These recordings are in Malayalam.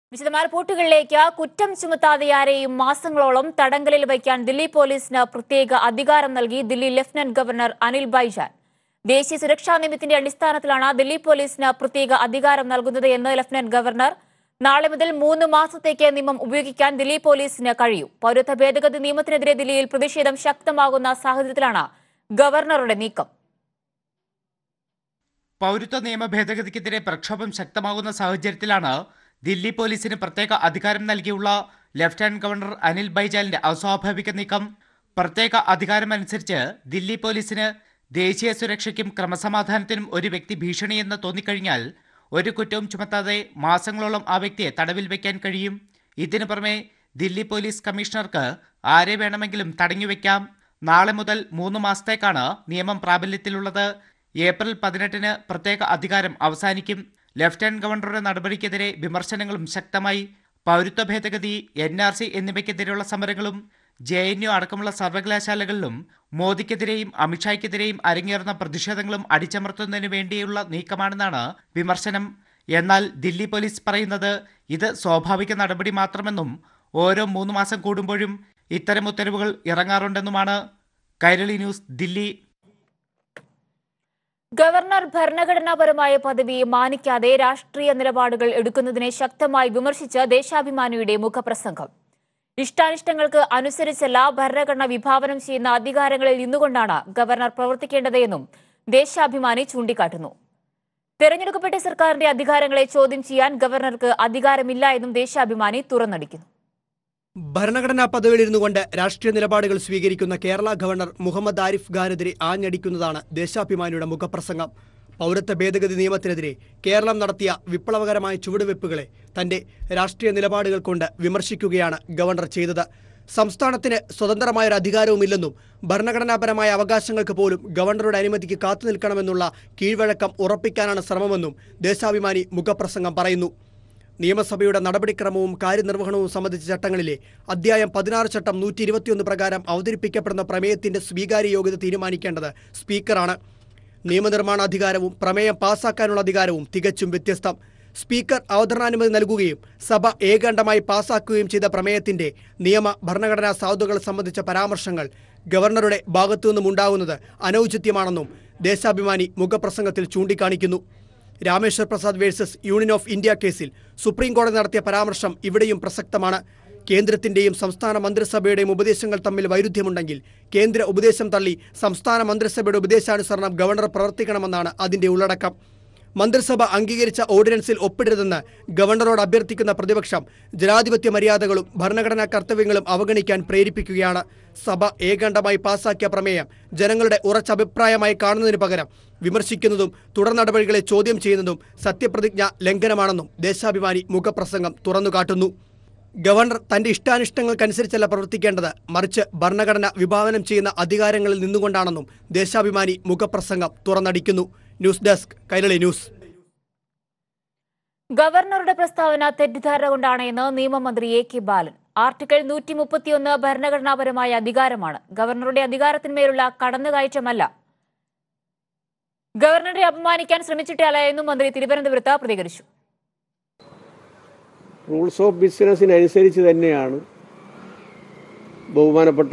വിശദമായ റിപ്പോർട്ടുകളിലേക്ക് കുറ്റം ചുമത്താതെ ആരെയും മാസങ്ങളോളം തടങ്കലിൽ വയ്ക്കാൻ ദില്ലി പോലീസിന് പ്രത്യേക അധികാരം നൽകി ദില്ലി ലഫ്റ്റനന്റ് ഗവർണർ അനിൽ ബൈജാൻ ദേശീയ സുരക്ഷാ നിയമത്തിന്റെ അടിസ്ഥാനത്തിലാണ് ദില്ലി പോലീസിന് പ്രത്യേക അധികാരം നൽകുന്നത് എന്ന് ലഫ്റ്റനന്റ് ഗവർണർ നാളെ മുതൽ മൂന്ന് മാസത്തേക്ക് നിയമം ഉപയോഗിക്കാൻ ദില്ലി പോലീസിന് കഴിയും പൗരത്വ ഭേദഗതി നിയമത്തിനെതിരെ ദില്ലിയിൽ പ്രതിഷേധം ശക്തമാകുന്ന സാഹചര്യത്തിലാണ് ഗവർണറുടെ നീക്കം പൗരത്വ നിയമ ഭേദഗതിക്കെതിരെ പ്രക്ഷോഭം ശക്തമാകുന്ന സാഹചര്യത്തിലാണ് ദില്ലി പോലീസിന് പ്രത്യേക അധികാരം നൽകിയുള്ള ലഫ്റ്റനന്റ് ഗവർണർ അനിൽ ബൈജാലിന്റെ അസ്വാഭാവിക നീക്കം പ്രത്യേക അധികാരമനുസരിച്ച് ദില്ലി പോലീസിന് ദേശീയ സുരക്ഷയ്ക്കും ക്രമസമാധാനത്തിനും ഒരു വ്യക്തി ഭീഷണിയെന്ന് തോന്നിക്കഴിഞ്ഞാൽ ഒരു കുറ്റവും ചുമത്താതെ മാസങ്ങളോളം ആ വ്യക്തിയെ തടവിൽ വയ്ക്കാൻ കഴിയും ഇതിനു പുറമെ ദില്ലി പോലീസ് കമ്മീഷണർക്ക് ആരെ വേണമെങ്കിലും തടഞ്ഞുവെക്കാം നാളെ മുതൽ മൂന്ന് മാസത്തേക്കാണ് നിയമം പ്രാബല്യത്തിലുള്ളത് ഏപ്രിൽ പതിനെട്ടിന് പ്രത്യേക അധികാരം അവസാനിക്കും ലഫ്റ്റനന്റ് ഗവർണറുടെ നടപടിക്കെതിരെ വിമർശനങ്ങളും ശക്തമായി പൗരത്വ ഭേദഗതി എൻ ആർ സി എന്നിവയ്ക്കെതിരെയുള്ള സമരങ്ങളും ജെ എൻ യു അടക്കമുള്ള സർവകലാശാലകളിലും മോദിക്കെതിരെയും അമിത്ഷായ്ക്കെതിരെയും അരങ്ങേറുന്ന പ്രതിഷേധങ്ങളും അടിച്ചമർത്തുന്നതിന് വേണ്ടിയുള്ള നീക്കമാണെന്നാണ് വിമർശനം എന്നാൽ ദില്ലി പോലീസ് പറയുന്നത് ഇത് സ്വാഭാവിക നടപടി മാത്രമെന്നും ഓരോ മൂന്ന് മാസം കൂടുമ്പോഴും ഇത്തരം ഉത്തരവുകൾ ഇറങ്ങാറുണ്ടെന്നുമാണ് കൈരളി ന്യൂസ് ദില്ലി ഗവർണർ ഭരണഘടനാപരമായ പദവി മാനിക്കാതെ രാഷ്ട്രീയ നിലപാടുകൾ എടുക്കുന്നതിനെ ശക്തമായി വിമർശിച്ച് ദേശാഭിമാനിയുടെ മുഖപ്രസംഗം ഇഷ്ടാനിഷ്ടങ്ങൾക്ക് അനുസരിച്ചല്ല ഭരണഘടന വിഭാവനം ചെയ്യുന്ന അധികാരങ്ങളിൽ നിന്നുകൊണ്ടാണ് ഗവർണർ പ്രവർത്തിക്കേണ്ടത് എന്നും ദേശാഭിമാനി ചൂണ്ടിക്കാട്ടുന്നു തെരഞ്ഞെടുക്കപ്പെട്ട സർക്കാരിന്റെ അധികാരങ്ങളെ ചോദ്യം ചെയ്യാൻ ഗവർണർക്ക് അധികാരമില്ല എന്നും ദേശാഭിമാനി തുറന്നടിക്കുന്നു ഭരണഘടനാ പദവിയിലിരുന്നു കൊണ്ട് രാഷ്ട്രീയ നിലപാടുകൾ സ്വീകരിക്കുന്ന കേരള ഗവർണർ മുഹമ്മദ് ആരിഫ് ഖാനെതിരെ ആഞ്ഞടിക്കുന്നതാണ് ദേശാഭിമാനിയുടെ മുഖപ്രസംഗം പൗരത്വ ഭേദഗതി നിയമത്തിനെതിരെ കേരളം നടത്തിയ വിപ്ലവകരമായ ചുവടുവെപ്പുകളെ തന്റെ രാഷ്ട്രീയ നിലപാടുകൾ കൊണ്ട് വിമർശിക്കുകയാണ് ഗവർണർ ചെയ്തത് സംസ്ഥാനത്തിന് സ്വതന്ത്രമായൊരു അധികാരവുമില്ലെന്നും ഭരണഘടനാപരമായ അവകാശങ്ങൾക്ക് പോലും ഗവർണറുടെ അനുമതിക്ക് കാത്തുനിൽക്കണമെന്നുള്ള കീഴ്വഴക്കം ഉറപ്പിക്കാനാണ് ശ്രമമെന്നും ദേശാഭിമാനി മുഖപ്രസംഗം പറയുന്നു നിയമസഭയുടെ നടപടിക്രമവും കാര്യനിർവഹണവും സംബന്ധിച്ച ചട്ടങ്ങളിലെ അധ്യായം പതിനാറ് ചട്ടം നൂറ്റി ഇരുപത്തിയൊന്ന് പ്രകാരം അവതരിപ്പിക്കപ്പെടുന്ന പ്രമേയത്തിന്റെ സ്വീകാര്യ യോഗ്യത തീരുമാനിക്കേണ്ടത് സ്പീക്കറാണ് നിയമനിർമ്മാണ അധികാരവും പ്രമേയം പാസാക്കാനുള്ള അധികാരവും തികച്ചും വ്യത്യസ്തം സ്പീക്കർ അവതരണാനുമതി നൽകുകയും സഭ ഏകണ്ഠമായി പാസാക്കുകയും ചെയ്ത പ്രമേയത്തിന്റെ നിയമ ഭരണഘടനാ സാധുതകൾ സംബന്ധിച്ച പരാമർശങ്ങൾ ഗവർണറുടെ ഭാഗത്തുനിന്നും ഉണ്ടാകുന്നത് അനൌചിത്യമാണെന്നും ദേശാഭിമാനി മുഖപ്രസംഗത്തിൽ ചൂണ്ടിക്കാണിക്കുന്നു Rameshwar Prasad versus union of India കേസിൽ സുപ്രീം കോടതി നടത്തിയ പരാമർശം ഇവിടെയും പ്രസക്തമാണ് കേന്ദ്രത്തിന്റെയും സംസ്ഥാന മന്ത്രിസഭയുടെയും ഉപദേശങ്ങൾ തമ്മിൽ വൈരുദ്ധ്യമുണ്ടെങ്കിൽ കേന്ദ്ര ഉപദേശം തള്ളി സംസ്ഥാന മന്ത്രിസഭയുടെ ഉപദേശാനുസരണം ഗവർണർ പ്രവർത്തിക്കണമെന്നാണ് അതിന്റെ ഉള്ളടക്കം മന്ത്രിസഭ അംഗീകരിച്ച ഓർഡിനൻസിൽ ഒപ്പിടരുതെന്ന് ഗവർണറോട് അഭ്യർത്ഥിക്കുന്ന പ്രതിപക്ഷം ജനാധിപത്യ മര്യാദകളും ഭരണഘടനാ കർത്തവ്യങ്ങളും അവഗണിക്കാൻ പ്രേരിപ്പിക്കുകയാണ് സഭ ഏകണ്ഠമായി പാസാക്കിയ പ്രമേയം ജനങ്ങളുടെ ഉറച്ച അഭിപ്രായമായി കാണുന്നതിന് പകരം വിമർശിക്കുന്നതും തുടർ നടപടികളെ ചോദ്യം ചെയ്യുന്നതും സത്യപ്രതിജ്ഞ ലംഘനമാണെന്നും ദേശാഭിമാനി മുഖപ്രസംഗം തുറന്നുകാട്ടുന്നു ഗവർണർ തന്റെ ഇഷ്ടാനിഷ്ടങ്ങൾക്കനുസരിച്ചല്ല പ്രവർത്തിക്കേണ്ടത് മറിച്ച് ഭരണഘടന വിഭാവനം ചെയ്യുന്ന അധികാരങ്ങളിൽ നിന്നുകൊണ്ടാണെന്നും ദേശാഭിമാനി മുഖപ്രസംഗം തുറന്നടിക്കുന്നു ന്യൂസ് ഡെസ്ക് കൈരളി ന്യൂസ് ഗവർണറുടെ പ്രസ്താവന തെറ്റിദ്ധാരണ കൊണ്ടാണ് എന്ന് നിയമമന്ത്രി എ കെ ബാലൻ ആർട്ടിക്കിൾ നൂറ്റി മുപ്പത്തിയൊന്ന് ഭരണഘടനാപരമായ അധികാരമാണ് ഗവർണറുടെ അധികാരത്തിന്മേലുള്ള കടന്നുകയറ്റമല്ല ഗവർണറെ അപമാനിക്കാൻ ശ്രമിച്ചിട്ടില്ല എന്നും മന്ത്രി തിരുവനന്തപുരത്ത് പ്രതികരിച്ചു റൂൾസ് ഓഫ് ബിസിനസ്സിനനുസരിച്ച് തന്നെയാണ് ബഹുമാനപ്പെട്ട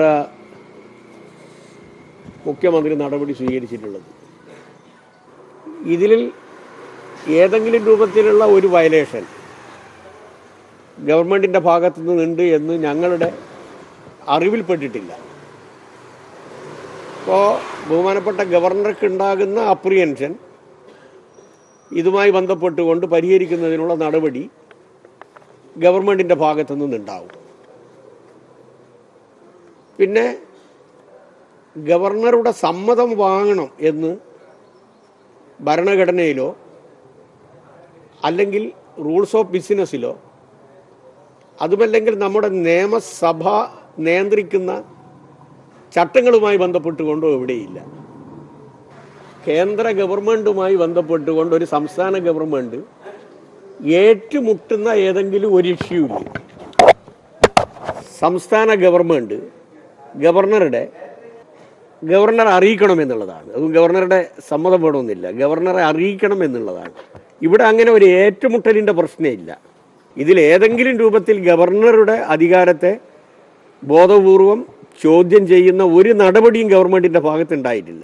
മുഖ്യമന്ത്രി നടപടി സ്വീകരിച്ചിട്ടുള്ളത് ഇതിൽ ഏതെങ്കിലും രൂപത്തിലുള്ള ഒരു വയലേഷൻ ഗവൺമെൻറ്റിൻ്റെ ഭാഗത്തു നിന്നുണ്ട് എന്ന് ഞങ്ങളുടെ അറിവിൽപ്പെട്ടിട്ടില്ല അപ്പോൾ ബഹുമാനപ്പെട്ട ഗവർണർക്ക് ഉണ്ടാകുന്ന അപ്രിയൻഷൻ ഇതുമായി ബന്ധപ്പെട്ടുകൊണ്ട് പരിഹരിക്കുന്നതിനുള്ള നടപടി ഗവൺമെൻറ്റിൻ്റെ ഭാഗത്തു നിന്നുണ്ടാവും പിന്നെ ഗവർണറുടെ സമ്മതം വാങ്ങണം എന്ന് ഭരണഘടനയിലോ അല്ലെങ്കിൽ റൂൾസ് ഓഫ് ബിസിനസ്സിലോ അതുമല്ലെങ്കിൽ നമ്മുടെ നിയമസഭ നിയന്ത്രിക്കുന്ന ചട്ടങ്ങളുമായി ബന്ധപ്പെട്ടുകൊണ്ടോ എവിടെയില്ല കേന്ദ്ര ഗവൺമെൻറ്റുമായി ബന്ധപ്പെട്ടുകൊണ്ട് ഒരു സംസ്ഥാന ഗവൺമെൻറ് ഏറ്റുമുട്ടുന്ന ഏതെങ്കിലും ഒരു ഇഷ്യൂ ഇല്ല സംസ്ഥാന ഗവൺമെൻറ് ഗവർണറുടെ ഗവർണർ അറിയിക്കണം എന്നുള്ളതാണ് അതും ഗവർണറുടെ സമ്മതം വേണമെന്നില്ല ഗവർണറെ അറിയിക്കണം എന്നുള്ളതാണ് ഇവിടെ അങ്ങനെ ഒരു ഏറ്റുമുട്ടലിൻ്റെ പ്രശ്നമില്ല ഇതിൽ ഏതെങ്കിലും രൂപത്തിൽ ഗവർണറുടെ അധികാരത്തെ ബോധപൂർവം ചോദ്യം ചെയ്യുന്ന ഒരു നടപടിയും ഗവൺമെന്റിന്റെ ഭാഗത്തുണ്ടായിട്ടില്ല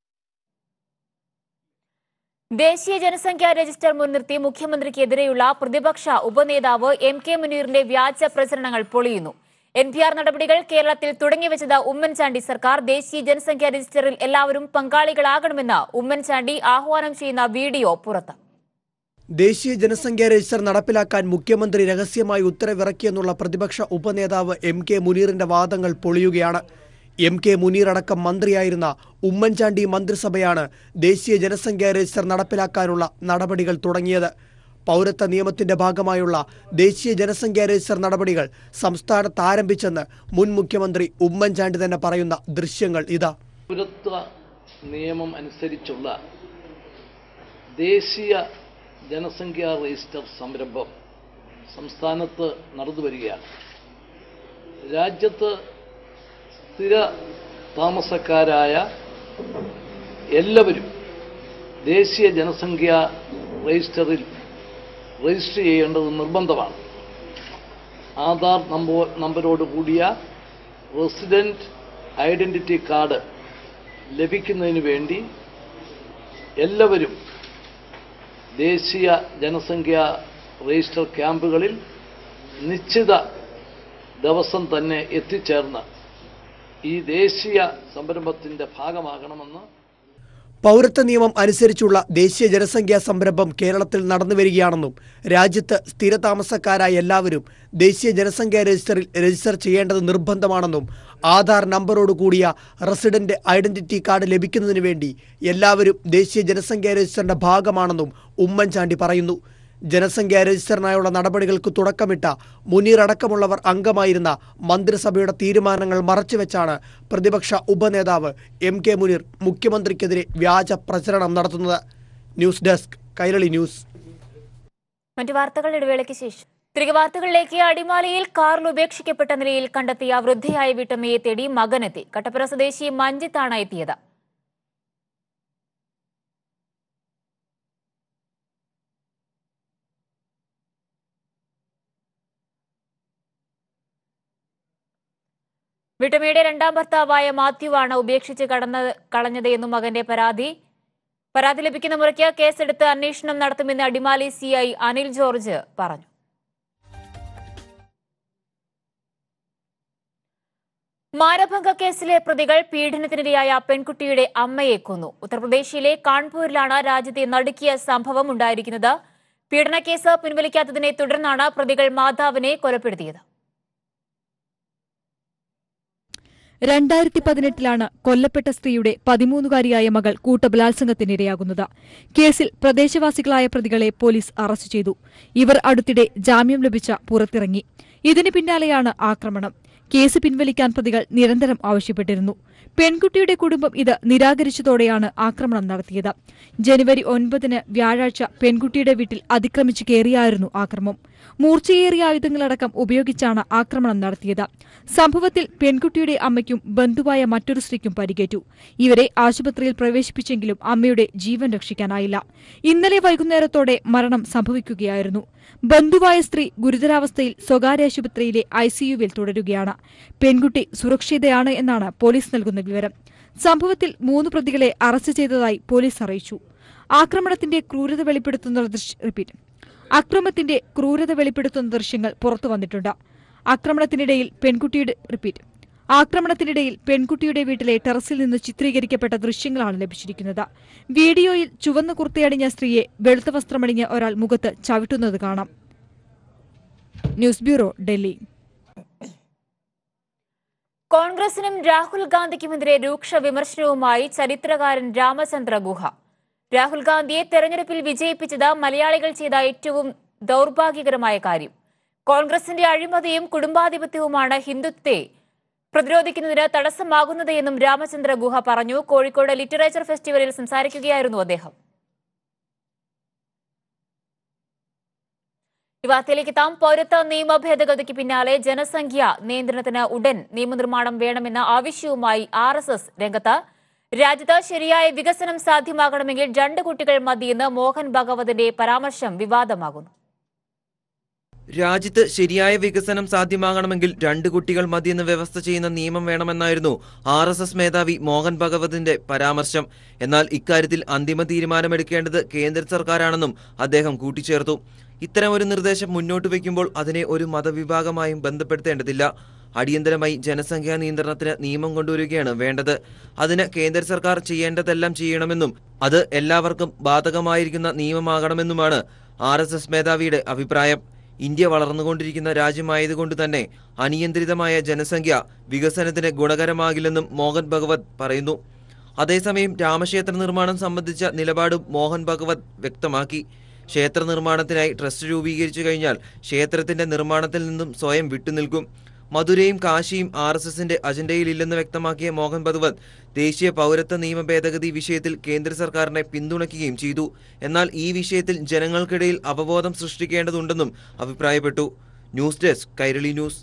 ദേശീയ ജനസംഖ്യാ രജിസ്റ്റർ മുൻനിർത്തി മുഖ്യമന്ത്രിക്കെതിരെയുള്ള പ്രതിപക്ഷ ഉപനേതാവ് എം കെ മുനീറിന്റെ വ്യാജ പ്രചരണങ്ങൾ പൊളിയുന്നു എൻ പി ആർ നടപടികൾ കേരളത്തിൽ തുടങ്ങിവെച്ചത് ഉമ്മൻചാണ്ടി സർക്കാർ ദേശീയ ജനസംഖ്യാ രജിസ്റ്ററിൽ എല്ലാവരും പങ്കാളികളാകണമെന്ന് ഉമ്മൻചാണ്ടി ആഹ്വാനം ചെയ്യുന്ന വീഡിയോ പുറത്ത് ദേശീയ ജനസംഖ്യാ രജിസ്റ്റർ നടപ്പിലാക്കാൻ മുഖ്യമന്ത്രി രഹസ്യമായി ഉത്തരവിറക്കിയെന്നുള്ള പ്രതിപക്ഷ ഉപനേതാവ് എം കെ മുനീറിന്റെ വാദങ്ങൾ പൊളിയുകയാണ് എം കെ മുനീർ അടക്കം മന്ത്രിയായിരുന്ന ഉമ്മൻചാണ്ടി മന്ത്രിസഭയാണ് ദേശീയ ജനസംഖ്യാ രജിസ്റ്റർ നടപ്പിലാക്കാനുള്ള നടപടികൾ തുടങ്ങിയത് പൗരത്വ നിയമത്തിന്റെ ഭാഗമായുള്ള ദേശീയ ജനസംഖ്യാ രജിസ്റ്റർ നടപടികൾ സംസ്ഥാനത്ത് ആരംഭിച്ചെന്ന് മുൻ മുഖ്യമന്ത്രി ഉമ്മൻചാണ്ടി തന്നെ പറയുന്ന ദൃശ്യങ്ങൾ ഇതാ പൗരത്വ നിയമം അനുസരിച്ചുള്ള ദേശീയ ജനസംഖ്യാ രജിസ്റ്റർ സംരംഭം സംസ്ഥാനത്ത് നടന്നു വരികയാണ് രാജ്യത്ത് സ്ഥിര താമസക്കാരായ എല്ലാവരും ദേശീയ ജനസംഖ്യാ രജിസ്റ്ററിൽ രജിസ്റ്റർ ചെയ്യേണ്ടത് നിർബന്ധമാണ് ആധാർ നമ്പർ നമ്പരോട് കൂടിയ റെസിഡൻറ്റ് ഐഡൻറ്റിറ്റി കാർഡ് ലഭിക്കുന്നതിന് വേണ്ടി എല്ലാവരും ദേശീയ ജനസംഖ്യാ രജിസ്റ്റർ ക്യാമ്പുകളിൽ നിശ്ചിത ദിവസം തന്നെ എത്തിച്ചേർന്ന് ഈ ദേശീയ സംരംഭത്തിൻ്റെ ഭാഗമാകണമെന്ന് പൗരത്വ നിയമം അനുസരിച്ചുള്ള ദേശീയ ജനസംഖ്യാ സംരംഭം കേരളത്തിൽ നടന്നുവരികയാണെന്നും രാജ്യത്ത് സ്ഥിരതാമസക്കാരായ എല്ലാവരും ദേശീയ ജനസംഖ്യാ രജിസ്റ്ററിൽ രജിസ്റ്റർ ചെയ്യേണ്ടത് നിർബന്ധമാണെന്നും ആധാർ നമ്പറോട് കൂടിയ റെസിഡന്റ് ഐഡന്റിറ്റി കാർഡ് ലഭിക്കുന്നതിന് വേണ്ടി എല്ലാവരും ദേശീയ ജനസംഖ്യാ രജിസ്റ്ററിന്റെ ഭാഗമാണെന്നും ഉമ്മൻചാണ്ടി പറയുന്നു ജനസംഖ്യാ രജിസ്റ്ററിനായുള്ള നടപടികൾക്ക് തുടക്കമിട്ട മുനീർ അടക്കമുള്ളവർ അംഗമായിരുന്ന മന്ത്രിസഭയുടെ തീരുമാനങ്ങൾ മറച്ചുവെച്ചാണ് പ്രതിപക്ഷ ഉപനേതാവ് എം കെ മുനീർ മുഖ്യമന്ത്രിക്കെതിരെ വ്യാജ പ്രചരണം നടത്തുന്നത് ന്യൂസ് ഡെസ്ക് കൈരളി ന്യൂസ് മറ്റു വാർത്തകളുടെ ഇടവേളയ്ക്ക് ശേഷം തിരികെ വാർത്തകളിലേക്ക് അടിമാലിയിൽ കാറിൽ ഉപേക്ഷിക്കപ്പെട്ട നിലയിൽ കണ്ടെത്തിയ വൃദ്ധയായ വീട്ടമ്മയെ തേടി മകനെത്തി കട്ടപ്പന സ്വദേശി മഞ്ജിത്താണ് എത്തിയത് വീട്ടമ്മയുടെ രണ്ടാം ഭർത്താവായ മാത്യുവാണ് ഉപേക്ഷിച്ച് കടന്ന കളഞ്ഞത് എന്നും മകന്റെ പരാതി പരാതി ലഭിക്കുന്ന മുറയ്ക്ക് കേസെടുത്ത് അന്വേഷണം നടത്തുമെന്ന് അടിമാലി സിഐ അനിൽ ജോർജ് പറഞ്ഞു മാനഭംഗ കേസിലെ പ്രതികൾ പീഡനത്തിനിരയായ പെൺകുട്ടിയുടെ അമ്മയെ കൊന്നു ഉത്തർപ്രദേശിലെ കാൺപൂരിലാണ് രാജ്യത്തെ നടുക്കിയ സംഭവം ഉണ്ടായിരിക്കുന്നത് പീഡനക്കേസ് പിൻവലിക്കാത്തതിനെ തുടർന്നാണ് പ്രതികൾ മാതാവിനെ കൊലപ്പെടുത്തിയത് രണ്ടായിരത്തി പതിനെട്ടിലാണ് കൊല്ലപ്പെട്ട സ്ത്രീയുടെ പതിമൂന്നുകാരിയായ മകൾ കൂട്ടബലാത്സംഗത്തിനിരയാകുന്നത് കേസിൽ പ്രദേശവാസികളായ പ്രതികളെ പോലീസ് അറസ്റ്റ് ചെയ്തു ഇവർ അടുത്തിടെ ജാമ്യം ലഭിച്ച പുറത്തിറങ്ങി ഇതിന് പിന്നാലെയാണ് ആക്രമണം കേസ് പിൻവലിക്കാൻ പ്രതികൾ നിരന്തരം ആവശ്യപ്പെട്ടിരുന്നു പെൺകുട്ടിയുടെ കുടുംബം ഇത് നിരാകരിച്ചതോടെയാണ് ആക്രമണം നടത്തിയത് ജനുവരി ഒൻപതിന് വ്യാഴാഴ്ച പെൺകുട്ടിയുടെ വീട്ടിൽ അതിക്രമിച്ചു കയറിയായിരുന്നു ആക്രമം മൂർച്ചയേറിയ ആയുധങ്ങളടക്കം ഉപയോഗിച്ചാണ് ആക്രമണം നടത്തിയത് സംഭവത്തിൽ പെൺകുട്ടിയുടെ അമ്മയ്ക്കും ബന്ധുവായ മറ്റൊരു സ്ത്രീക്കും പരിക്കേറ്റു ഇവരെ ആശുപത്രിയിൽ പ്രവേശിപ്പിച്ചെങ്കിലും അമ്മയുടെ ജീവൻ രക്ഷിക്കാനായില്ല ഇന്നലെ വൈകുന്നേരത്തോടെ മരണം സംഭവിക്കുകയായിരുന്നു ബന്ധുവായ സ്ത്രീ ഗുരുതരാവസ്ഥയിൽ സ്വകാര്യ ആശുപത്രിയിലെ ഐസിയുവിൽ തുടരുകയാണ് പെൺകുട്ടി സുരക്ഷിതയാണ് എന്നാണ് പോലീസ് നൽകുന്ന വിവരം സംഭവത്തിൽ മൂന്ന് പ്രതികളെ അറസ്റ്റ് ചെയ്തതായി പോലീസ് അറിയിച്ചു ആക്രമണത്തിന്റെ ക്രൂരത വെളിപ്പെടുത്തുന്ന ദൃശ്യ റിപ്പീറ്റ് അക്രമത്തിന്റെ ക്രൂരത വെളിപ്പെടുത്തുന്ന ദൃശ്യങ്ങൾ പുറത്തു വന്നിട്ടുണ്ട് ആക്രമണത്തിനിടയിൽ പെൺകുട്ടിയുടെ റിപ്പീറ്റ് ആക്രമണത്തിനിടയിൽ പെൺകുട്ടിയുടെ വീട്ടിലെ ടെറസിൽ നിന്ന് ചിത്രീകരിക്കപ്പെട്ട ദൃശ്യങ്ങളാണ് ലഭിച്ചിരിക്കുന്നത് വീഡിയോയിൽ ചുവന്ന കുർത്തയണിഞ്ഞ സ്ത്രീയെ വെളുത്ത വസ്ത്രമണിഞ്ഞ ഒരാൾ മുഖത്ത് ചവിട്ടുന്നത് കാണാം ന്യൂസ് ബ്യൂറോ ഡൽഹി കോൺഗ്രസിനും രാഹുൽ ഗാന്ധിക്കുമെതിരെ രൂക്ഷ വിമർശനവുമായി ചരിത്രകാരൻ രാമചന്ദ്ര ഗുഹ രാഹുൽ ഗാന്ധിയെ തെരഞ്ഞെടുപ്പിൽ വിജയിപ്പിച്ചത് മലയാളികൾ ചെയ്ത ഏറ്റവും ദൗർഭാഗ്യകരമായ കാര്യം കോൺഗ്രസിന്റെ അഴിമതിയും കുടുംബാധിപത്യവുമാണ് ഹിന്ദുത്വത്തെ പ്രതിരോധിക്കുന്നതിന് തടസ്സമാകുന്നത് എന്നും രാമചന്ദ്ര ഗുഹ പറഞ്ഞു കോഴിക്കോട് ലിറ്ററേച്ചർ ഫെസ്റ്റിവലിൽ സംസാരിക്കുകയായിരുന്നു അദ്ദേഹം ഈ വാർത്തയിലേക്ക് എത്താം പൗരത്വ നിയമ ഭേദഗതിക്ക് പിന്നാലെ ജനസംഖ്യ നിയന്ത്രണത്തിന് ഉടൻ നിയമനിർമ്മാണം വേണമെന്ന ആവശ്യവുമായി ആർ എസ് എസ് രംഗത്ത് രാജ്യത്ത് ശരിയായ വികസനം സാധ്യമാകണമെങ്കിൽ രണ്ട് കുട്ടികൾ മതിയെന്ന് മോഹൻ ഭഗവതിന്റെ പരാമർശം വിവാദമാകുന്നു രാജ്യത്ത് ശരിയായ വികസനം സാധ്യമാകണമെങ്കിൽ രണ്ട് കുട്ടികൾ മതിയെന്ന് വ്യവസ്ഥ ചെയ്യുന്ന നിയമം വേണമെന്നായിരുന്നു ആർ എസ് എസ് മേധാവി മോഹൻ ഭഗവതിന്റെ പരാമർശം എന്നാൽ ഇക്കാര്യത്തിൽ അന്തിമ തീരുമാനമെടുക്കേണ്ടത് കേന്ദ്ര സർക്കാരാണെന്നും അദ്ദേഹം കൂട്ടിച്ചേർത്തു ഇത്തരം ഒരു നിർദ്ദേശം മുന്നോട്ട് വയ്ക്കുമ്പോൾ അതിനെ ഒരു മതവിഭാഗമായും ബന്ധപ്പെടുത്തേണ്ടതില്ല അടിയന്തരമായി ജനസംഖ്യാ നിയന്ത്രണത്തിന് നിയമം കൊണ്ടുവരികയാണ് വേണ്ടത് അതിന് കേന്ദ്ര സർക്കാർ ചെയ്യേണ്ടതെല്ലാം ചെയ്യണമെന്നും അത് എല്ലാവർക്കും ബാധകമായിരിക്കുന്ന നിയമമാകണമെന്നുമാണ് ആർ എസ് എസ് മേധാവിയുടെ അഭിപ്രായം ഇന്ത്യ വളർന്നുകൊണ്ടിരിക്കുന്ന രാജ്യമായതുകൊണ്ട് തന്നെ അനിയന്ത്രിതമായ ജനസംഖ്യ വികസനത്തിന് ഗുണകരമാകില്ലെന്നും മോഹൻ ഭഗവത് പറയുന്നു അതേസമയം രാമക്ഷേത്ര നിർമ്മാണം സംബന്ധിച്ച നിലപാടും മോഹൻ ഭഗവത് വ്യക്തമാക്കി ക്ഷേത്ര നിർമ്മാണത്തിനായി ട്രസ്റ്റ് രൂപീകരിച്ചു കഴിഞ്ഞാൽ ക്ഷേത്രത്തിന്റെ നിർമ്മാണത്തിൽ നിന്നും സ്വയം വിട്ടുനിൽക്കും മധുരയും കാശിയും ആർ എസ് എസിന്റെ അജണ്ടയിലില്ലെന്ന് വ്യക്തമാക്കിയ മോഹൻ ഭഗവത് ദേശീയ പൗരത്വ നിയമ ഭേദഗതി വിഷയത്തിൽ കേന്ദ്ര സർക്കാരിനെ പിന്തുണയ്ക്കുകയും ചെയ്തു എന്നാൽ ഈ വിഷയത്തിൽ ജനങ്ങൾക്കിടയിൽ അവബോധം സൃഷ്ടിക്കേണ്ടതുണ്ടെന്നും അഭിപ്രായപ്പെട്ടു ന്യൂസ് ഡെസ്ക് കൈരളി ന്യൂസ്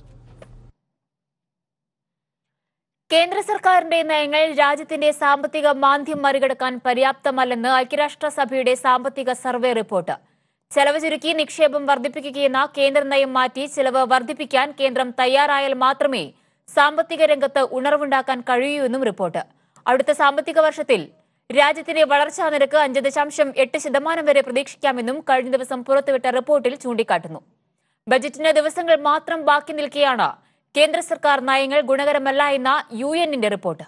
കേന്ദ്ര സർക്കാരിന്റെ നയങ്ങൾ രാജ്യത്തിന്റെ സാമ്പത്തിക മാന്ദ്യം മറികടക്കാൻ പര്യാപ്തമല്ലെന്ന് ഐക്യരാഷ്ട്രസഭയുടെ സാമ്പത്തിക സർവേ റിപ്പോർട്ട് ചെലവ് ചുരുക്കി നിക്ഷേപം വർദ്ധിപ്പിക്കുകയെന്ന കേന്ദ്ര നയം മാറ്റി ചെലവ് വർദ്ധിപ്പിക്കാൻ കേന്ദ്രം തയ്യാറായാൽ മാത്രമേ സാമ്പത്തിക രംഗത്ത് ഉണർവുണ്ടാക്കാൻ കഴിയൂ എന്നും റിപ്പോർട്ട് അടുത്ത സാമ്പത്തിക വർഷത്തിൽ രാജ്യത്തിന്റെ വളർച്ചാ നിരക്ക് അഞ്ച് ദശാംശം എട്ട് ശതമാനം വരെ പ്രതീക്ഷിക്കാമെന്നും കഴിഞ്ഞ ദിവസം പുറത്തുവിട്ട റിപ്പോർട്ടിൽ ചൂണ്ടിക്കാട്ടുന്നു ബജറ്റിന് ദിവസങ്ങൾ മാത്രം ബാക്കി നിൽക്കെയാണ് കേന്ദ്ര സർക്കാർ നയങ്ങൾ ഗുണകരമല്ല എന്ന യു എന്നിന്റെ റിപ്പോർട്ട്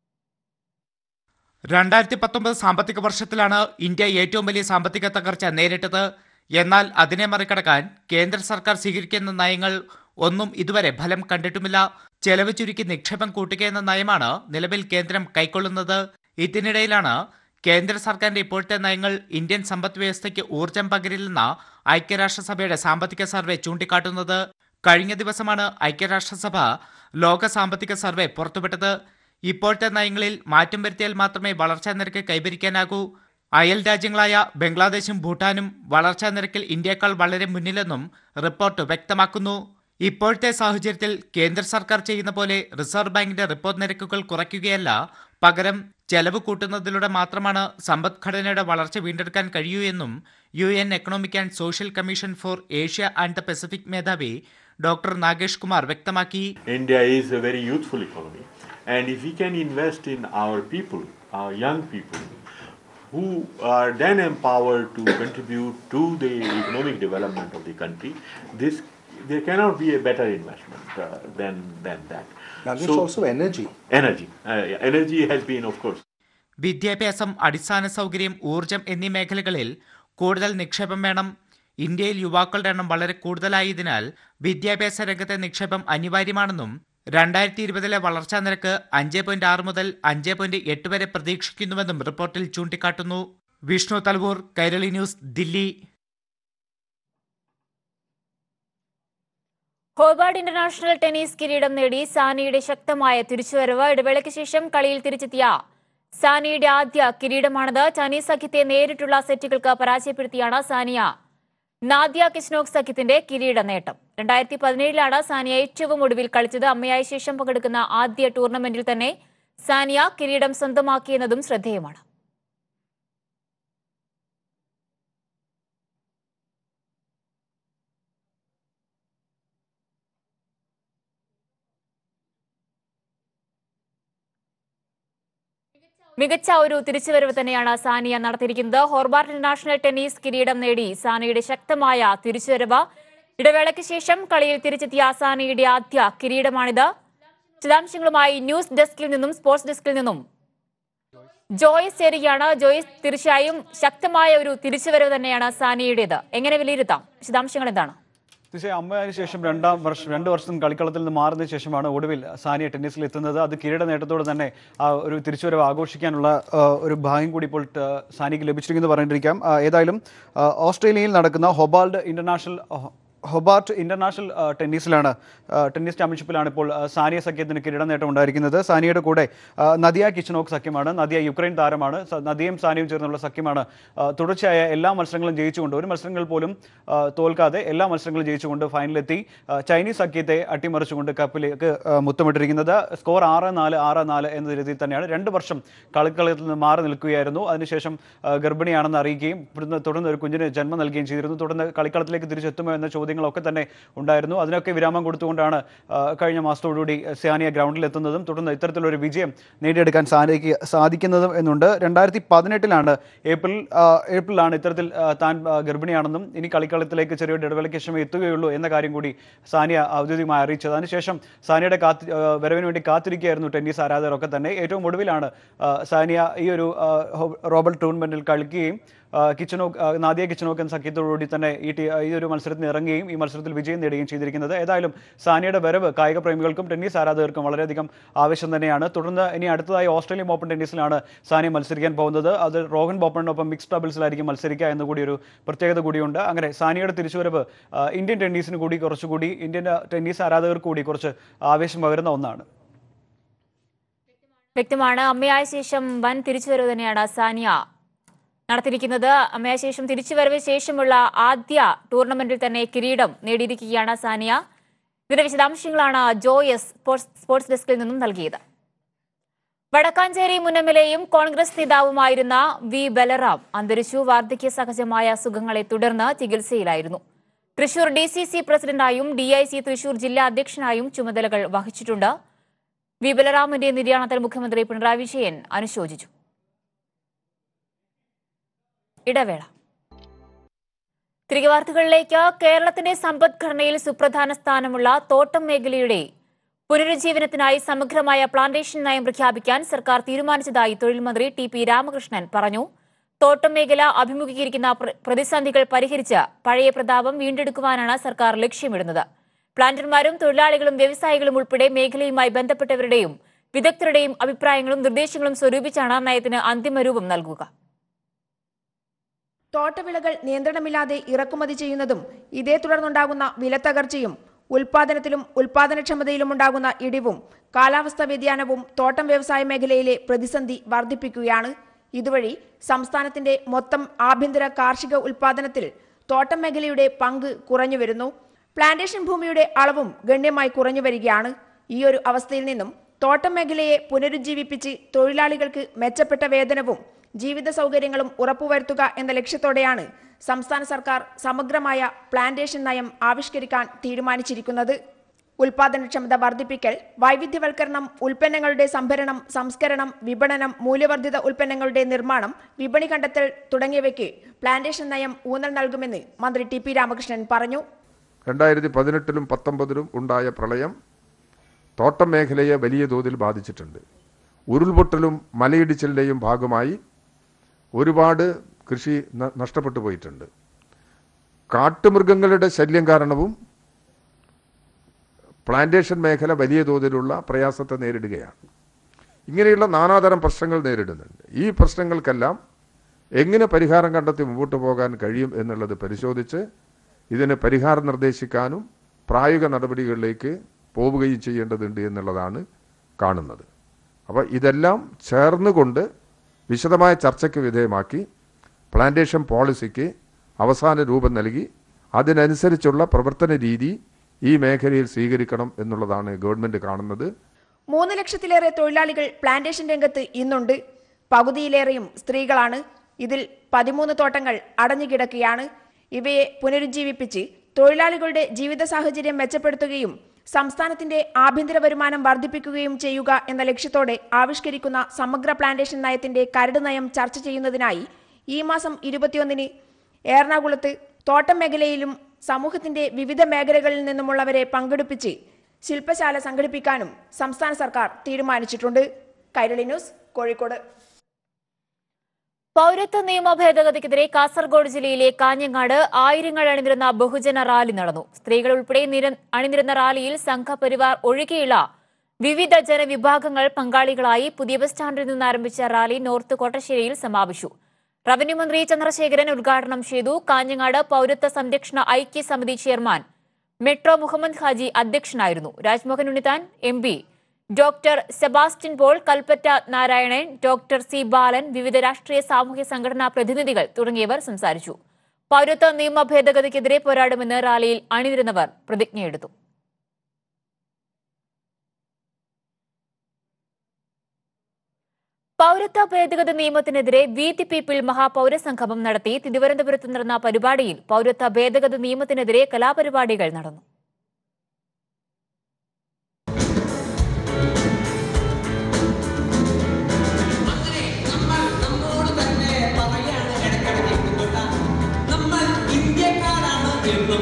രണ്ടായിരത്തി പത്തൊമ്പത് സാമ്പത്തിക വർഷത്തിലാണ് ഇന്ത്യ ഏറ്റവും വലിയ സാമ്പത്തിക തകർച്ച നേരിട്ടത് എന്നാൽ അതിനെ മറികടക്കാൻ കേന്ദ്ര സർക്കാർ സ്വീകരിക്കുന്ന നയങ്ങൾ ഒന്നും ഇതുവരെ ഫലം കണ്ടിട്ടുമില്ല ചെലവ് ചുരുക്കി നിക്ഷേപം കൂട്ടുക എന്ന നയമാണ് നിലവിൽ കേന്ദ്രം കൈക്കൊള്ളുന്നത് ഇതിനിടയിലാണ് കേന്ദ്ര സർക്കാരിന്റെ ഇപ്പോഴത്തെ നയങ്ങൾ ഇന്ത്യൻ സമ്പദ് വ്യവസ്ഥയ്ക്ക് ഊർജം പകരില്ലെന്ന ഐക്യരാഷ്ട്രസഭയുടെ സാമ്പത്തിക സർവേ ചൂണ്ടിക്കാട്ടുന്നത് കഴിഞ്ഞ ദിവസമാണ് ഐക്യരാഷ്ട്രസഭ ലോക സാമ്പത്തിക സർവേ പുറത്തുവിട്ടത് ഇപ്പോഴത്തെ നയങ്ങളിൽ മാറ്റം വരുത്തിയാൽ മാത്രമേ വളർച്ചാ നിരക്ക് കൈവരിക്കാനാകൂ അയൽ രാജ്യങ്ങളായ ബംഗ്ലാദേശും ഭൂട്ടാനും വളർച്ചാ നിരക്കിൽ ഇന്ത്യയേക്കാൾ വളരെ മുന്നിലെന്നും റിപ്പോർട്ട് വ്യക്തമാക്കുന്നു ഇപ്പോഴത്തെ സാഹചര്യത്തിൽ കേന്ദ്ര സർക്കാർ ചെയ്യുന്ന പോലെ റിസർവ് ബാങ്കിന്റെ റിപ്പോർട്ട് നിരക്കുകൾ കുറയ്ക്കുകയല്ല പകരം ചെലവ് കൂട്ടുന്നതിലൂടെ മാത്രമാണ് സമ്പദ്ഘടനയുടെ വളർച്ച വീണ്ടെടുക്കാൻ കഴിയൂ എന്നും U N economic and social commission for Asia and the Pacific മേധാവി ഡോക്ടർ നാഗേഷ് കുമാർ വ്യക്തമാക്കി India is a very youthful economy. And if we can invest in our people, our young people, who are then empowered to contribute to the economic development of the country, this there cannot be a better investment uh, than than that. Now, there's also energy. Energy, uh, yeah, energy has been, of course, വിദ്യാഭ്യാസം അടിസ്ഥാന സൗകര്യം ഊർജം എന്നീ മേഖലകളിൽ കൂടുതൽ നിക്ഷേപം വേണം ഇന്ത്യയിൽ യുവാക്കളുടെ എണ്ണം വളരെ കൂടുതലായതിനാൽ വിദ്യാഭ്യാസ രംഗത്തെ നിക്ഷേപം അനിവാര്യമാണെന്നും രണ്ടായിരത്തി ഇരുപതിലെ വളർച്ചാ നിരക്ക് അഞ്ച് പോയിന്റ് ആറ് മുതൽ അഞ്ച് പോയിന്റ് എട്ട് വരെ പ്രതീക്ഷിക്കുന്നുവെന്നും റിപ്പോർട്ടിൽ ചൂണ്ടിക്കാട്ടുന്നു Vishnu Thalavoor Kairali news Delhi Hobart international tennis കിരീടം നേടി സാനിയുടെ ശക്തമായ തിരിച്ചുവരവ് ഇടവേളയ്ക്ക് ശേഷം കളിയിൽ തിരിച്ചെത്തിയ സാനിയുടെ ആദ്യ കിരീടമാണത് ചൈനീസ് സഖ്യത്തെ നേരിട്ടുള്ള സെറ്റുകൾക്ക് പരാജയപ്പെടുത്തിയാണ് സാനിയ നാദ്യ കിഷ്നോക് സഖ്യത്തിന്റെ കിരീട നേട്ടം രണ്ടായിരത്തി പതിനേഴിലാണ് സാനിയ ഏറ്റവും ഒടുവിൽ കളിച്ചത് അമ്മയായ ശേഷം പങ്കെടുക്കുന്ന ആദ്യ ടൂർണമെന്റിൽ തന്നെ സാനിയ കിരീടം സ്വന്തമാക്കിയെന്നതും ശ്രദ്ധേയമാണ് മികച്ച ഒരു തിരിച്ചുവരവ് തന്നെയാണ് സാനിയ നടത്തിയിരിക്കുന്നത് ഹോർബാർട്ട് ഇന്റർനാഷണൽ ടെന്നീസ് കിരീടം നേടി സാനിയുടെ ശക്തമായ തിരിച്ചുവരവ് ഇടവേളയ്ക്ക് ശേഷം കളിയിൽ തിരിച്ചെത്തിയ സാനിയുടെ ആദ്യ കിരീടമാണിത് വിശദാംശങ്ങളുമായി ന്യൂസ് ഡെസ്കിൽ നിന്നും സ്പോർട്സ് ഡെസ്കിൽ നിന്നും ജോയ്സ് ചേരുകയാണ് ജോയ്സ് തീർച്ചയായും ശക്തമായ ഒരു തിരിച്ചുവരവ് തന്നെയാണ് സാനിയുടേത് എങ്ങനെ വിലയിരുത്താം വിശദാംശങ്ങൾ എന്താണ് തീർച്ചയായും അമ്മയ്ക്ക് ശേഷം രണ്ടാം വർഷം രണ്ട് വർഷം കളിക്കളത്തിൽ നിന്ന് മാറുന്നതിന് ശേഷമാണ് ഒടുവിൽ സാനിയ ടെന്നീസിൽ എത്തുന്നത് അത് കിരീട നേട്ടത്തോടെ തന്നെ ആ ഒരു തിരിച്ചുവരവ് ആഘോഷിക്കാനുള്ള ആ, ഒരു ഭാഗ്യം കൂടി ഇപ്പോൾ ആ, സാനിക്ക് ലഭിച്ചിരിക്കുന്നു പറഞ്ഞിരിക്കാം ആ, ഏതായാലും ആ, ഓസ്ട്രേലിയയിൽ നടക്കുന്ന ഹൊബാൾഡ് ഇന്റർനാഷണൽ ഹൊബാർട്ട് ഇന്റർനാഷണൽ ആ, ടെന്നീസിലാണ് ആ, ടെന്നീസ് ചാമ്പ്യൻഷിപ്പിലാണ് ഇപ്പോൾ ആ, സാനിയ സഖ്യത്തിന് കിരീട നേട്ടം ഉണ്ടായിരിക്കുന്നത് സാനിയയുടെ കൂടെ ആ, നദിയ കിച്ചനോക്ക് സഖ്യമാണ് നദിയ യുക്രൈൻ താരമാണ് സ- നദിയയും സാനിയും ചേർന്നുള്ള സഖ്യമാണ് ആ, തുടർച്ചയായ എല്ലാ മത്സരങ്ങളും ജയിച്ചുകൊണ്ട് ഒരു മത്സരങ്ങളിൽ പോലും ആ, തോൽക്കാതെ എല്ലാ മത്സരങ്ങളും ജയിച്ചുകൊണ്ട് ഫൈനലിലെത്തി ആ, ചൈനീസ് സഖ്യത്തെ അട്ടിമറിച്ചുകൊണ്ട് കപ്പിലേക്ക് ആ, മുത്തമിട്ടിരിക്കുന്നത് സ്കോർ ആറ് നാല് ആറ് നാല് എന്ന രീതിയിൽ തന്നെയാണ് രണ്ട് വർഷം കളിക്കളത്തിൽ നിന്ന് മാറി നിൽക്കുകയായിരുന്നു അതിനുശേഷം ആ, ഗർഭിണിയാണെന്ന് അറിയിക്കുകയും ഇവിടുന്ന് തുടർന്ന് ഒരു കുഞ്ഞിന് ജന്മം നൽകുകയും ചെയ്തിരുന്നു തുടർന്ന് കളിക്കളത്തിലേക്ക് തിരിച്ചെത്തുമോ എന്ന ചോദ്യം ചോദ്യങ്ങളൊക്കെ തന്നെ ഉണ്ടായിരുന്നു അതിനൊക്കെ വിരാമം കൊടുത്തുകൊണ്ടാണ് ആ, കഴിഞ്ഞ മാസത്തോടുകൂടി സാനിയ ഗ്രൗണ്ടിൽ എത്തുന്നതും തുടർന്ന് ഇത്തരത്തിലൊരു വിജയം നേടിയെടുക്കാൻ സാനിക്ക് സാധിക്കുന്നതും എന്നുണ്ട് രണ്ടായിരത്തി പതിനെട്ടിലാണ് ഏപ്രിൽ ആ, ഏപ്രിലാണ് ഇത്തരത്തിൽ ആ, താൻ ആ, ഗർഭിണിയാണെന്നും ഇനി കളിക്കളത്തിലേക്ക് ചെറിയൊരു ഇടവേളയ്ക്ക് ശേഷമേ എത്തുകയുള്ളൂ എന്ന കാര്യം കൂടി സാനിയ ഔദ്യോഗികമായി അറിയിച്ചത് അതിനുശേഷം സാനിയയുടെ കാത്തി ആ, വരവിന് വേണ്ടി കാത്തിരിക്കുകയായിരുന്നു ടെന്നീസ് ആരാധകരൊക്കെ തന്നെ ഏറ്റവും ഒടുവിലാണ് ആ, സാനിയ ഈ ഒരു ആ, ഹോ- റോബൽ ടൂർണമെന്റിൽ കളിക്കുകയും ആ, കിച്ചനോ ആ, നാദിയ കിച്ചനോക്കൻ സഖ്യത്തോടുകൂടി തന്നെ ഈ ടി- ഈ ഒരു മത്സരത്തിന് ഇറങ്ങുകയും ഈ മത്സരത്തിൽ വിജയം നേടുകയും ചെയ്തിരിക്കുന്നത് ഏതായാലും സാനിയയുടെ വരവ് കായിക പ്രേമികൾക്കും ടെന്നീസ് ആരാധകർക്കും വളരെയധികം ആവശ്യം തന്നെയാണ് തുടർന്ന് ഇനി അടുത്തതായി ഓസ്ട്രേലിയൻ ഓപ്പൺ ടെന്നീസിലാണ് സാനിയ മത്സരിക്കാൻ പോകുന്നത് അത് റോഹൻ ബോപ്പണിനൊപ്പം മിക്സ്ഡ് ഡബിൾസിലായിരിക്കും മത്സരിക്കുക എന്ന് കൂടി ഒരു പ്രത്യേകത കൂടിയുണ്ട് അങ്ങനെ സാനിയയുടെ തിരിച്ചുവരവ് ആ, ഇന്ത്യൻ ടെന്നീസിന് കൂടി കുറച്ചുകൂടി ഇന്ത്യൻ ടെന്നീസ് ആരാധകർക്ക് കൂടി കുറച്ച് ആവേശം പകരുന്ന ഒന്നാണ് വ്യക്തമാണ് അമ്മയായ ശേഷം വൻ തിരിച്ചുവരവ് തന്നെയാണ് സാനിയ നടത്തിയിരിക്കുന്നത് അമ്മയായ ശേഷം തിരിച്ചുവരവ് ശേഷമുള്ള ആദ്യ ടൂർണമെന്റിൽ തന്നെ കിരീടം നേടിയിരിക്കുകയാണ് സാനിയ ഇതിന്റെ വിശദാംശങ്ങളാണ് ജോയസ് സ്പോർട്സ് സ്പോർട്സ് ഡെസ്കിൽ നിന്നും നൽകിയത് വടക്കാഞ്ചേരി മുൻ എം എൽ എയും കോൺഗ്രസ് നേതാവുമായിരുന്ന വി ബലറാം അന്തരിച്ചു വാർദ്ധക്യ സഹജമായ അസുഖങ്ങളെ തുടർന്ന് ചികിത്സയിലായിരുന്നു തൃശൂർ ഡി സി സി പ്രസിഡന്റായും ഡി ഐ സി തൃശൂർ ജില്ലാ അധ്യക്ഷനായും ചുമതലകൾ വഹിച്ചിട്ടുണ്ട് വി ബലറാമിന്റെ നിര്യാണത്തിൽ മുഖ്യമന്ത്രി പിണറായി വിജയൻ അനുശോചിച്ചു ഇടവേള തിരികെ വാർത്തകളിലേക്ക് കേരളത്തിന്റെ സമ്പദ്ഘടനയിൽ സുപ്രധാന സ്ഥാനമുള്ള തോട്ടം മേഖലയുടെ പുനരുജ്ജീവനത്തിനായി സമഗ്രമായ പ്ലാന്റേഷൻ നയം പ്രഖ്യാപിക്കാൻ സർക്കാർ തീരുമാനിച്ചതായി തൊഴിൽ മന്ത്രി ടി പി രാമകൃഷ്ണൻ പറഞ്ഞു തോട്ടം മേഖല അഭിമുഖീകരിക്കുന്ന പ്ര- പ്രതിസന്ധികൾ പരിഹരിച്ച് പഴയ പ്രതാപം വീണ്ടെടുക്കുവാനാണ് സർക്കാർ ലക്ഷ്യമിടുന്നത് പ്ലാന്റർമാരും തൊഴിലാളികളും വ്യവസായികളും ഉൾപ്പെടെ മേഖലയുമായി ബന്ധപ്പെട്ടവരുടെയും വിദഗ്ധരുടെയും അഭിപ്രായങ്ങളും നിർദ്ദേശങ്ങളും സ്വരൂപിച്ചാണ് നയത്തിന് അന്തിമരൂപം നൽകുക തോട്ടവിളകൾ നിയന്ത്രണമില്ലാതെ ഇറക്കുമതി ചെയ്യുന്നതും ഇതേ തുടർന്നുണ്ടാകുന്ന വിലത്തകർച്ചയും ഉൽപാദനത്തിലും ഉൽപാദനക്ഷമതയിലും ഉണ്ടാകുന്ന ഇടിവും കാലാവസ്ഥാ വ്യതിയാനവും തോട്ടം വ്യവസായ മേഖലയിലെ പ്രതിസന്ധി വർദ്ധിപ്പിക്കുകയാണ് ഇതുവഴി സംസ്ഥാനത്തിന്റെ മൊത്തം ആഭ്യന്തര കാർഷിക ഉൽപാദനത്തിൽ തോട്ടം മേഖലയുടെ പങ്ക് കുറഞ്ഞു വരുന്നു പ്ലാന്റേഷൻ ഭൂമിയുടെ അളവും ഗണ്യമായി കുറഞ്ഞു വരികയാണ് ഈ ഒരു അവസ്ഥയിൽ നിന്നും തോട്ടം മേഖലയെ പുനരുജ്ജീവിപ്പിച്ച് തൊഴിലാളികൾക്ക് മെച്ചപ്പെട്ട വേതനവും ജീവിത സൗകര്യങ്ങളും ഉറപ്പുവരുത്തുക എന്ന ലക്ഷ്യത്തോടെയാണ് സംസ്ഥാന സർക്കാർ സമഗ്രമായ പ്ലാന്റേഷൻ നയം ആവിഷ്കരിക്കാൻ തീരുമാനിച്ചിരിക്കുന്നത് ഉൽപാദനക്ഷമത വർദ്ധിപ്പിക്കൽ വൈവിധ്യവൽക്കരണം ഉൽപ്പന്നങ്ങളുടെ സംഭരണം സംസ്കരണം വിപണനം മൂല്യവർദ്ധിത ഉൽപ്പന്നങ്ങളുടെ നിർമ്മാണം വിപണി കണ്ടെത്തൽ തുടങ്ങിയവയ്ക്ക് പ്ലാന്റേഷൻ നയം ഊന്നൽ നൽകുമെന്ന് മന്ത്രി ടി പി രാമകൃഷ്ണൻ പറഞ്ഞു രണ്ടായിരത്തി പതിനെട്ടിലും പത്തൊമ്പതിലും ഉണ്ടായ പ്രളയം തോട്ടം മേഖലയെ വലിയ തോതിൽ ബാധിച്ചിട്ടുണ്ട് ഉരുൾപൊട്ടലും മലയിടിച്ചിലിൻ്റെയും ഭാഗമായി ഒരുപാട് കൃഷി ന- നഷ്ടപ്പെട്ടു പോയിട്ടുണ്ട് കാട്ടുമൃഗങ്ങളുടെ ശല്യം കാരണവും പ്ലാന്റേഷൻ മേഖല വലിയ തോതിലുള്ള പ്രയാസത്തെ നേരിടുകയാണ് ഇങ്ങനെയുള്ള നാനാതരം പ്രശ്നങ്ങൾ നേരിടുന്നുണ്ട് ഈ പ്രശ്നങ്ങൾക്കെല്ലാം എങ്ങനെ പരിഹാരം കണ്ടെത്തി മുമ്പോട്ട് പോകാൻ കഴിയും എന്നുള്ളത് പരിശോധിച്ച് ഇതിന് പരിഹാരം നിർദ്ദേശിക്കാനും പ്രായോഗിക നടപടികളിലേക്ക് പോവുകയും ചെയ്യേണ്ടതുണ്ട് എന്നുള്ളതാണ് കാണുന്നത് അപ്പോൾ ഇതെല്ലാം ചേർന്നുകൊണ്ട് വിശദമായ ചർച്ചയ്ക്ക് വിധേയമാക്കി പ്ലാന്റേഷൻ പോളിസിക്ക് അവസാന രൂപം നൽകി അതിനനുസരിച്ചുള്ള പ്രവർത്തന രീതി ഈ മേഖലയിൽ സ്വീകരിക്കണം എന്നുള്ളതാണ് ഗവൺമെൻറ് കാണുന്നത് മൂന്ന് ലക്ഷത്തിലേറെ തൊഴിലാളികൾ പ്ലാന്റേഷൻ രംഗത്ത് ഇന്നുണ്ട് പകുതിയിലേറെയും സ്ത്രീകളാണ് ഇതിൽ പതിമൂന്ന് തോട്ടങ്ങൾ അടഞ്ഞുകിടക്കുകയാണ് ഇവയെ പുനരുജ്ജീവിപ്പിച്ച് തൊഴിലാളികളുടെ ജീവിത സാഹചര്യം മെച്ചപ്പെടുത്തുകയും സംസ്ഥാനത്തിന്റെ ആഭ്യന്തര വരുമാനം വർദ്ധിപ്പിക്കുകയും ചെയ്യുക എന്ന ലക്ഷ്യത്തോടെ ആവിഷ്കരിക്കുന്ന സമഗ്ര പ്ലാന്റേഷൻ നയത്തിന്റെ കരട് നയം ചർച്ച ചെയ്യുന്നതിനായി ഈ മാസം ഇരുപത്തിയൊന്നിന് എറണാകുളത്ത് തോട്ടം മേഖലയിലും സമൂഹത്തിന്റെ വിവിധ മേഖലകളിൽ നിന്നുമുള്ളവരെ പങ്കെടുപ്പിച്ച് ശില്പശാല സംഘടിപ്പിക്കാനും സംസ്ഥാന സർക്കാർ തീരുമാനിച്ചിട്ടുണ്ട് കൈരളി ന്യൂസ് കോഴിക്കോട് പൗരത്വ നിയമ ഭേദഗതിക്കെതിരെ കാസർഗോഡ് ജില്ലയിലെ കാഞ്ഞങ്ങാട് ആയിരങ്ങൾ അണിനിരുന്ന ബഹുജന റാലി നടന്നു സ്ത്രീകൾ ഉൾപ്പെടെ നിര- അണിനിരുന്ന റാലിയിൽ സംഘപരിവാർ ഒഴികെയുള്ള വിവിധ ജനവിഭാഗങ്ങൾ പങ്കാളികളായി പുതിയ ബസ് സ്റ്റാൻഡിൽ നിന്ന് ആരംഭിച്ച റാലി നോർത്ത് കോട്ടശ്ശേരിയിൽ സമാപിച്ചു റവന്യൂ മന്ത്രി ചന്ദ്രശേഖരൻ ഉദ്ഘാടനം ചെയ്തു കാഞ്ഞങ്ങാട് പൗരത്വ സംരക്ഷണ ഐക്യ സമിതി ചെയർമാൻ മെട്രോ മുഹമ്മദ് ഹാജി അധ്യക്ഷനായിരുന്നു Rajmohan Unnithan M P doctor Sebastian Paul Kalpetta Narayanan doctor C Balan വിവിധ രാഷ്ട്രീയ സാമൂഹ്യ സംഘടനാ പ്രതിനിധികൾ തുടങ്ങിയവർ സംസാരിച്ചു പൗരത്വ നിയമ ഭേദഗതിക്കെതിരെ പോരാടുമെന്ന് റാലിയിൽ അണിനിരുന്നവർ പ്രതിജ്ഞയെടുത്തു പൗരത്വ ഭേദഗതി നിയമത്തിനെതിരെ വി ദി പീപ്പിൾ മഹാപൗരസംഗമം നടത്തി തിരുവനന്തപുരത്ത് നടന്ന പരിപാടിയിൽ പൗരത്വ ഭേദഗതി നിയമത്തിനെതിരെ കലാപരിപാടികൾ നടന്നു നമ്മൾ ഇന്ത്യക്കാരാണ് എന്നും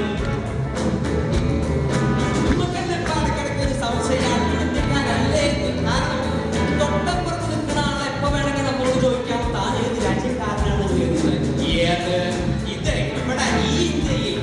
നമുക്കെന്നെ ഇടയ്ക്കിടയ്ക്ക് ഒരു സംശയമാണ് ഇന്ത്യക്കാരല്ലേ എന്ന്. കാരണം തൊട്ടപ്പുറത്ത് നിൽക്കുന്ന ആളെ എപ്പോ വേണമെങ്കിൽ നമ്മോട് ചോദിക്കാം താൻ ഏത് രാജ്യക്കാരനാണ് ചോദിക്കുന്നത് ഏത് ഇത് ഇവിടെ ഈ ഇന്ത്യയിൽ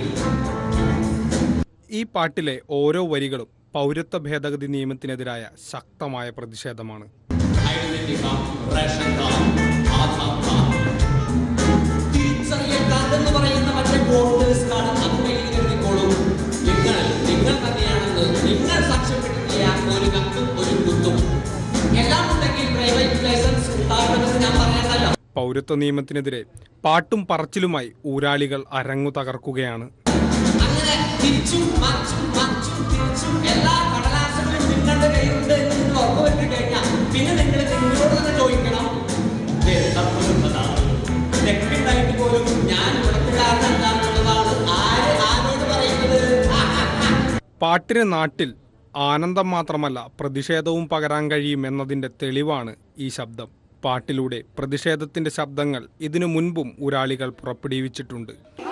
ഈ പാട്ടിലെ ഓരോ വരികളും പൗരത്വ ഭേദഗതി നിയമത്തിനെതിരായ ശക്തമായ പ്രതിഷേധമാണ് identity card ration card Aadhaar card തിരിച്ചറിയൽ കാർഡ് എന്ന് പറയുന്ന മറ്റേ വോട്ടേഴ്സ് കാർഡ് അത് കയ്യിൽ കരുതിക്കോളൂ നിങ്ങൾ നിങ്ങൾ തന്നെയാണെന്ന് നിങ്ങൾ സാക്ഷ്യപ്പെടുത്തിയ ഒരു കത്തും ഒരു കുത്തും എല്ലാം ഉണ്ടെങ്കിൽ പ്രൈവറ്റ് ലൈസൻസ് ഉണ്ടാകണമെന്ന് ഞാൻ പറയണ്ടല്ലോ പൗരത്വ നിയമത്തിനെതിരെ പാട്ടും പറച്ചിലുമായി ഊരാളികൾ അരങ്ങു തകർക്കുകയാണ് അങ്ങനെ തിരിച്ചും മറിച്ചും മറിച്ചും തിരിച്ചും എല്ലാ കടലാസുകളും നിങ്ങളുടെ കയ്യിലുണ്ട് എന്ന് നിങ്ങൾ ഉറപ്പുവരുത്തി കഴിഞ്ഞാൽ പിന്നെ നിങ്ങൾ നിങ്ങളോട് തന്നെ ചോദിക്കണം "ഇത് എന്താ പുതുമതാണ്? തെക്കുണ്ടായിട്ട് പോലും ഞാൻ ഇവിടത്തുകാരനല്ല എന്നുള്ളതാണ് ആര് ആരോട് പറയുന്നത് പാട്ടിന് നാട്ടിൽ ആനന്ദം മാത്രമല്ല പ്രതിഷേധവും പകരാൻ കഴിയും എന്നതിൻ്റെ തെളിവാണ് ഈ ശബ്ദം പാട്ടിലൂടെ പ്രതിഷേധത്തിന്റെ ശബ്ദങ്ങൾ ഇതിനു മുൻപും ഊരാളികൾ പുറപ്പെടുവിച്ചിട്ടുണ്ട്